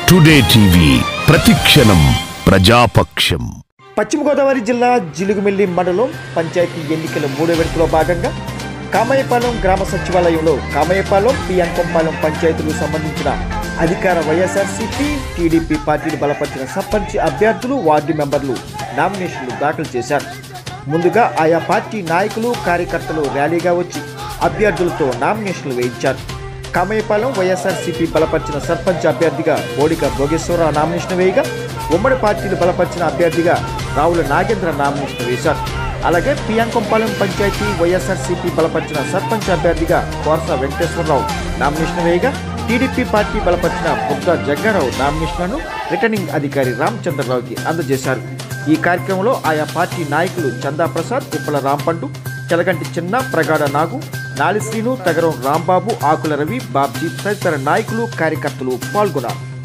today TV ప్రతిక్షణం ప్రజాపక్షం పశ్చిమ గోదావరి జిల్లా జిలుగుమిల్లి మండలం పంచాయతీ ఎన్నికల మూడో విడతలో భాగంగా కామయ్యపాలెం గ్రామ సచివాలయంలో కామయ్యపాలెం పియంకొంపాలెం పంచాయతీలకు సంబంధించిన అధికార వైఎస్ఆర్సీపీ టీడీపీ పార్టీలు బలపరిచిన సర్పంచ్ అభ్యర్థులు వార్డు మెంబర్లు నామినేషన్లు దాఖలు చేశారు ముందుగా ఆయా పార్టీ నాయకులు కార్యకర్తలు ర్యాలీగా వచ్చి అభ్యర్థులతో నామినేషన్లు వేయించారు కామయ్యపాలెం వైఎస్ఆర్సీపీ బలపరిచిన సర్పంచ్ అభ్యర్థిగా బోడిక భోగేశ్వరరావు నామినేషన్ వేయగా ఉమ్మడి పార్టీలు బలపరిచిన అభ్యర్థిగా రావుల నాగేంద్ర నామినేషన్ వేశారు అలాగే పియాంకొంపాలెం పంచాయతీ వైఎస్ఆర్సీపీ బలపరిచిన సర్పంచ్ అభ్యర్థిగా కోరస వెంకటేశ్వరరావు నామినేషన్ వేయగా టీడీపీ పార్టీ బలపరిచిన బుద్ధ జగ్గారావు నామినేషన్లను రిటర్నింగ్ అధికారి రామచంద్రరావుకి అందజేశారు ఈ కార్యక్రమంలో ఆయా పార్టీ నాయకులు చందా ప్రసాద్ ఉప్పల రాంపండు చెలగంటి చిన్న ప్రగాఢ నాగు నాలి శ్రీను తగరం రాంబాబు ఆకుల రవి బాబ్జీ తదితర నాయకులు కార్యకర్తలు పాల్గొన్నారు